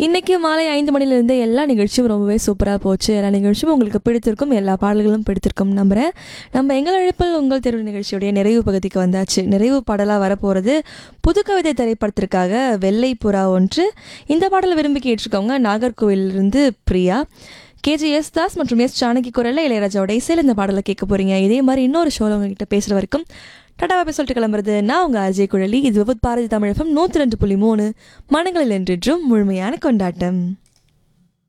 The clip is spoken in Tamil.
இன்னைக்கு மாலை ஐந்து மணிலேருந்து எல்லா நிகழ்ச்சியும் ரொம்பவே சூப்பராக போச்சு எல்லா நிகழ்ச்சியும் உங்களுக்கு பிடித்திருக்கும் எல்லா பாடல்களும் பிடித்திருக்கும் நம்புகிறேன் நம்ம எங்கள் அழைப்பில் உங்கள் தேர்வு நிகழ்ச்சியுடைய நிறைவு பகுதிக்கு வந்தாச்சு நிறைவு பாடலாக வரப்போகிறது புதுக்கவிதை திரைப்படத்திற்காக வெள்ளை புறா ஒன்று இந்த பாடலை விரும்பி கேட்டிருக்கவங்க நாகர்கோவிலிருந்து பிரியா கேஜிஎஸ் தாஸ் மற்றும் எஸ் ஜானகி குரலில் இளையராஜாவோட இசையில் இந்த பாடலை கேட்க போகிறீங்க இதே மாதிரி இன்னொரு ஷோவில் உங்ககிட்ட பேசுகிற வரைக்கும் டாடா போய் சொல்லிட்டு கிளம்புறது நான் உங்கள் அஜய் குழலி இது விபத் பாரதி தமிழகம் நூற்றி ரெண்டு புள்ளி மூணு மனங்களில் என்றென்றும் முழுமையான கொண்டாட்டம்